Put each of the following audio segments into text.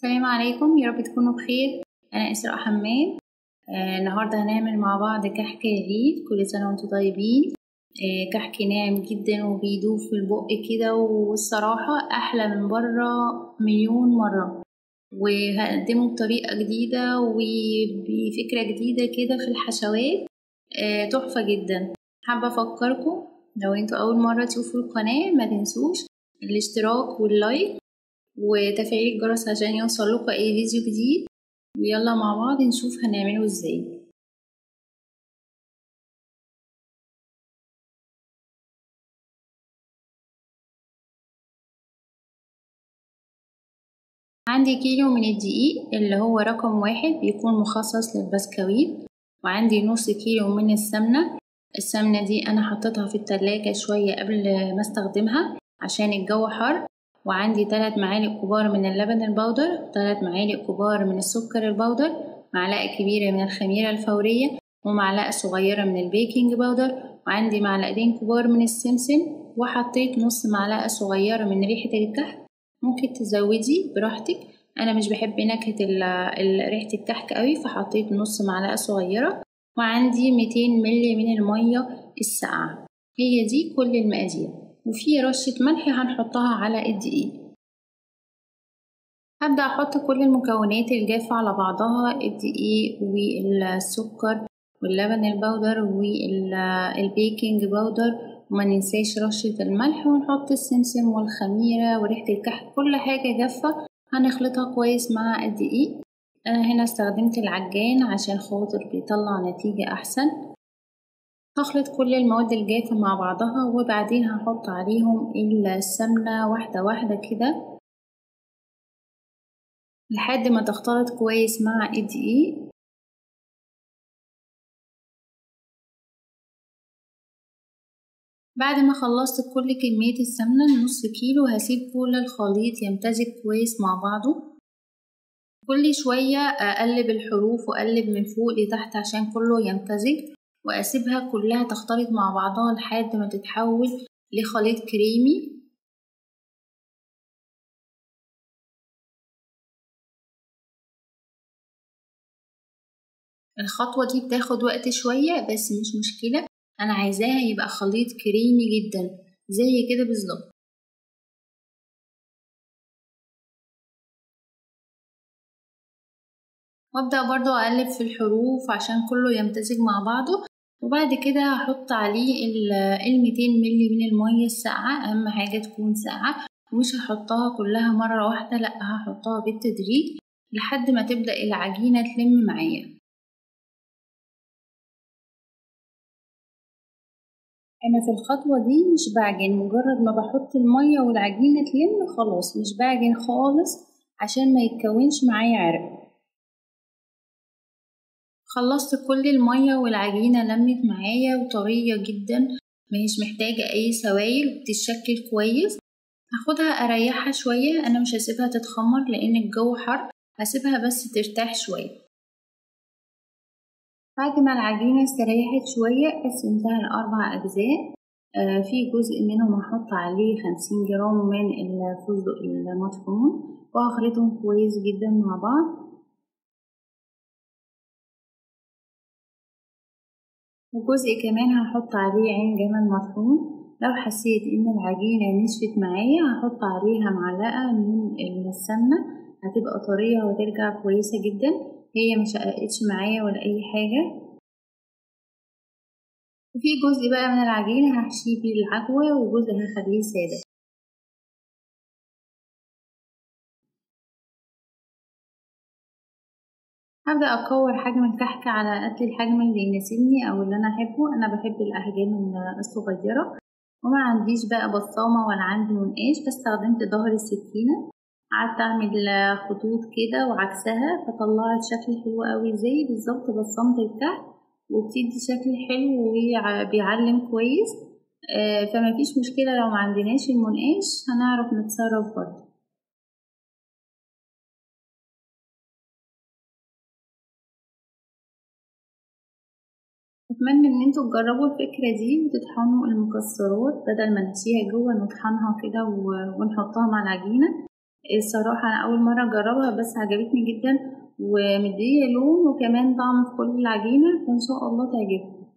السلام عليكم يا رب تكونوا بخير انا اسراء حماد آه النهارده هنعمل مع بعض كحك العيد كل سنه وانتم طيبين آه كحك ناعم جدا وبيدوب في البق كده والصراحه احلى من بره مليون مره وهقدمه بطريقه جديده وبفكره جديده كده في الحشوات آه تحفه جدا حابه افكركم لو انتوا اول مره تشوفوا القناه ما تنسوش الاشتراك واللايك وتفعيل الجرس عشان يوصل لكم اي فيديو جديد ويلا مع بعض نشوف هنعمله ازاي عندي كيلو من الدقيق اللي هو رقم واحد بيكون مخصص للبسكويت وعندي نص كيلو من السمنة السمنة دي أنا حطيتها في التلاجة شوية قبل ما استخدمها عشان الجو حر وعندي تلات معالق كبار من اللبن البودر تلات معالق كبار من السكر البودر معلقة كبيرة من الخميرة الفورية ومعلقة صغيرة من البيكنج باودر وعندي معلقتين كبار من السمسم وحطيت نص معلقة صغيرة من ريحة الكحك ممكن تزودي براحتك أنا مش بحب نكهة ريحة الكحك قوي فحطيت نص معلقة صغيرة وعندي 200 ملي من المية الساقعة هي دي كل المقادير وفي رشة ملح هنحطها على الدقيق هبدأ أحط كل المكونات الجافة على بعضها الدقيق والسكر واللبن البودر والبيكنج باودر وما ننساش رشة الملح ونحط السمسم والخميرة وريحة الكحك كل حاجة جافة هنخلطها كويس مع الدقيق أنا هنا استخدمت العجان عشان خاطر بيطلع نتيجة أحسن هخلط كل المواد الجافة مع بعضها وبعدين هحط عليهم السمنة واحدة واحدة كده لحد ما تختلط كويس مع الدقيق بعد ما خلصت كل كمية السمنة النص كيلو هسيب كل الخليط يمتزج كويس مع بعضه كل شوية أقلب الحروف وأقلب من فوق لتحت عشان كله يمتزج وأسيبها كلها تختلط مع بعضها لحد ما تتحول لخليط كريمي الخطوة دي بتاخد وقت شوية بس مش مشكلة أنا عايزاها يبقى خليط كريمي جدا زي كده بالظبط وابدأ برضو أقلب في الحروف عشان كله يمتزج مع بعضه وبعد كده هحط عليه الميتين ملي من المية الساقعة أهم حاجة تكون ساقعة ومش هحطها كلها مرة واحدة لأ هحطها بالتدريج لحد ما تبدأ العجينة تلم معايا أنا في الخطوة دي مش بعجن مجرد ما بحط المية والعجينة تلم خلاص مش بعجن خالص عشان ما يتكونش معايا عرق خلصت كل المية والعجينة لمت معايا وطرية جدا مش محتاجة أي سوائل بتتشكل كويس هاخدها أريحها شوية أنا مش هسيبها تتخمر لأن الجو حر هسيبها بس ترتاح شوية بعد ما العجينة استريحت شوية قسمتها لأربع أجزاء آه في جزء منهم هحط عليه خمسين جرام من الفستق المطحون وهخلطهم كويس جدا مع بعض وجزء كمان هحط عليه عين جمل مطحون لو حسيت ان العجينة نشفت معايا هحط عليها معلقة من السمنة هتبقى طرية وترجع كويسة جدا هي مشققتش معايا ولا اي حاجة وفي جزء بقى من العجينة هحشيه بالعجوة وجزء هخليه سادة هبدأ أكور حجم الكحك على قد الحجم اللي يناسبني أو اللي أنا أحبه أنا بحب الأحجام الصغيرة وما عنديش بقى بصامة ولا عندي منقاش فاستخدمت ظهر السكينة قعدت أعمل خطوط كده وعكسها فطلعت شكل حلو أوي زي بالظبط بصمة الكحك وبتدي شكل حلو وبيعلم كويس فمفيش مشكلة لو معندناش المنقاش هنعرف نتصرف برضه أتمنى إن انتوا تجربوا الفكرة دي وتطحنوا المكسرات بدل ما نحشيها جوه نطحنها كده ونحطها مع العجينة الصراحة أنا أول مرة أجربها بس عجبتني جدا ومدية لون وكمان طعم في كل العجينة فإن شاء الله تعجبكم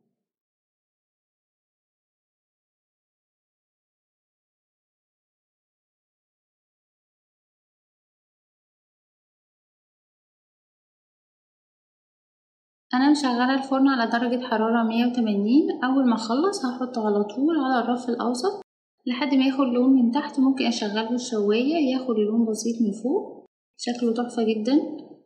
أنا مشغلة الفرن على درجة حرارة مية وتمانين أول ما أخلص هحطه على طول على الرف الأوسط لحد ما ياخد لون من تحت ممكن أشغله الشواية ياخد لون بسيط من فوق شكله تحفة جدا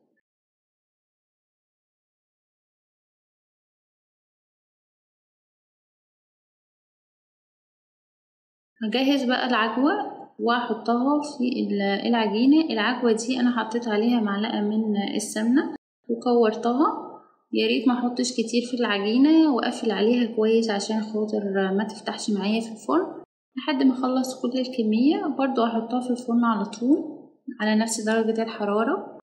هجهز بقى العجوة وأحطها في العجينة العجوة دي أنا حطيت عليها معلقة من السمنة وكورتها يا ريت ما احطش كتير في العجينة واقفل عليها كويس عشان خاطر ما تفتحش معايا في الفرن لحد ما اخلص كل الكمية برضو احطها في الفرن على طول على نفس درجة الحرارة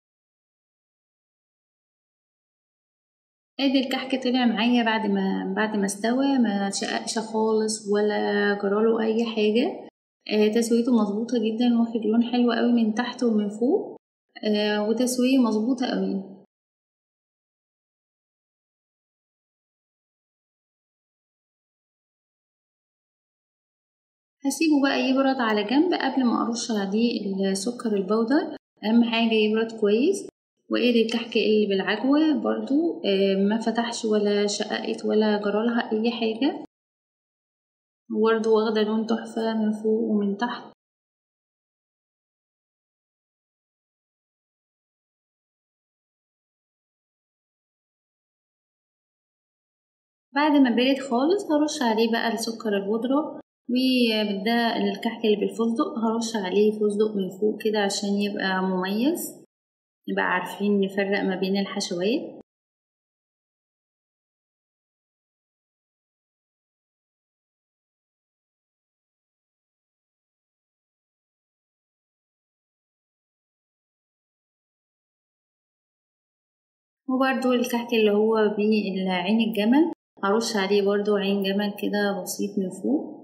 ادي الكحك طلع معايا بعد ما بعد ما استوى ما شققش خالص ولا جراله اي حاجة آه تسويته مظبوطة جدا واخد لون حلو قوي من تحت ومن فوق آه وتسوية مظبوطة قوي هسيبه بقى يبرد على جنب قبل ما ارش عليه السكر البودر اهم حاجه يبرد كويس وادي الكحك اللي بالعجوه برضو ما فتحش ولا شققت ولا جرالها اي حاجه برضو واخده لون تحفه من فوق ومن تحت بعد ما برد خالص هرش عليه بقى السكر البودرة وده الكحك اللي بالفستق هرش عليه فستق من فوق كده عشان يبقى مميز نبقى عارفين نفرق ما بين الحشوات وبرده الكحك اللي هو بعين الجمل هرش عليه برضو عين جمل كده بسيط من فوق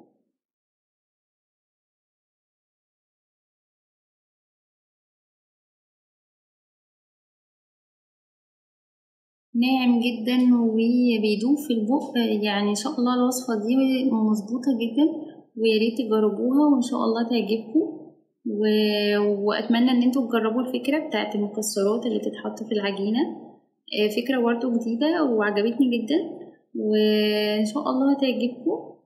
ناعم جدا وبيدوب في البق يعني ان شاء الله الوصفة دي مظبوطة جدا وياريت تجربوها وان شاء الله تعجبكم و... واتمنى ان انتوا تجربوا الفكرة بتاعت المكسرات اللي تتحط في العجينة فكرة برضو جديدة وعجبتني جدا وان شاء الله هتعجبكم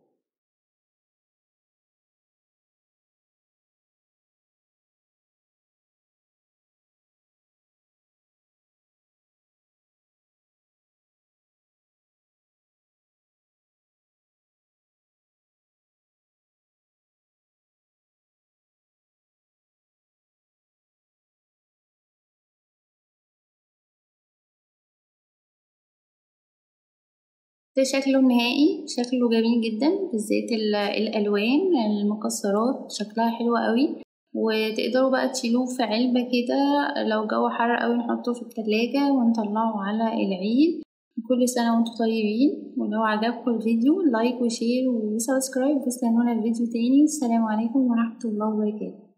ده شكله النهائي شكله جميل جدا بالذات الالوان المكسرات شكلها حلو قوي وتقدروا بقى تشيلوه في علبة كده لو جو حر قوي نحطه في التلاجة ونطلعه على العيد كل سنة وانتم طيبين ولو عجبكم الفيديو لايك وشير وسبسكرايب واستنونا الفيديو تاني السلام عليكم ورحمة الله وبركاته